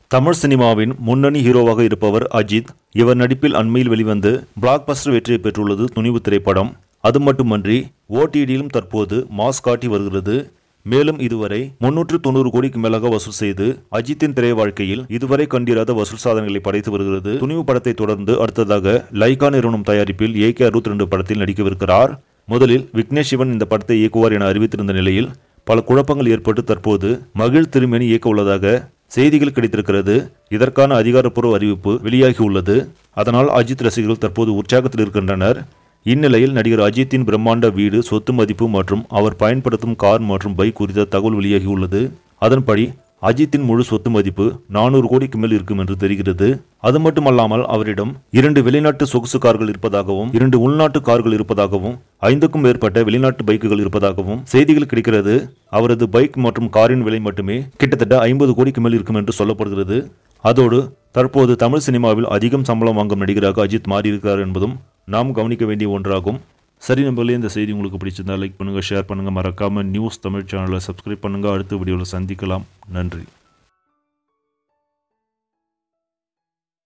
தமிழ் சினிமாவின் முன்னணி ஹீரோவாக இருப்பவர் அஜித் இவர் நடிப்பில் அண்மையில் வெளிவந்து பிளாக் பஸ்டர் வெற்றியை பெற்றுள்ளது துணிவு திரைப்படம் அது மட்டுமன்றி ஓடிடியிலும் தற்போது மாஸ் காட்டி வருகிறது மேலும் இதுவரை முன்னூற்று தொண்ணூறு கோடிக்கு மேலாக வசூல் செய்து அஜித்தின் திரை வாழ்க்கையில் இதுவரை கண்டிராத வசூல் சாதனைகளை படைத்து வருகிறது துணிவு படத்தை தொடர்ந்து அடுத்ததாக லைகா நிறுவனம் தயாரிப்பில் ஏகே அறுபத்தி ரெண்டு படத்தில் நடிக்கவிருக்கிறார் முதலில் விக்னேஷ் சிவன் இந்த படத்தை இயக்குவார் என அறிவித்திருந்த நிலையில் பல குழப்பங்கள் ஏற்பட்டு தற்போது மகிழ் திருமேனி இயக்க உள்ளதாக செய்திகள் கிடைத்திருக்கிறது இதற்கான அதிகாரப்பூர்வ அறிவிப்பு வெளியாகி உள்ளது அதனால் அஜித் ரசிகர்கள் தற்போது உற்சாகத்தில் இருக்கின்றனர் இந்நிலையில் நடிகர் அஜித்தின் பிரம்மாண்ட வீடு சொத்து மதிப்பு மற்றும் அவர் பயன்படுத்தும் கார் மற்றும் பைக் குறித்த தகவல் வெளியாகியுள்ளது அதன்படி அஜித்தின் முழு சொத்து மதிப்பு நானூறு கோடிக்கு மேல் இருக்கும் என்று தெரிகிறது அது மட்டுமல்லாமல் அவரிடம் இரண்டு வெளிநாட்டு சொகுசு கார்கள் இருப்பதாகவும் இரண்டு உள்நாட்டு கார்கள் இருப்பதாகவும் ஐந்துக்கும் மேற்பட்ட வெளிநாட்டு பைக்குகள் இருப்பதாகவும் செய்திகள் கிடைக்கிறது அவரது பைக் மற்றும் காரின் விலை மட்டுமே கிட்டத்தட்ட ஐம்பது கோடிக்கு மேல் இருக்கும் என்று சொல்லப்படுகிறது அதோடு தற்போது தமிழ் சினிமாவில் அதிகம் சம்பளம் வாங்கும் நடிகராக அஜித் மாறியிருக்கிறார் என்பதும் நாம் கவனிக்க வேண்டிய ஒன்றாகும் சரி நம்பர்களே இந்த செய்தி உங்களுக்கு பிடிச்சிருந்தா லைக் பண்ணுங்கள் ஷேர் பண்ணுங்கள் மறக்காமல் நியூஸ் தமிழ் சேனலை சப்ஸ்கிரைப் பண்ணுங்கள் அடுத்த வீடியோவில் சந்திக்கலாம் நன்றி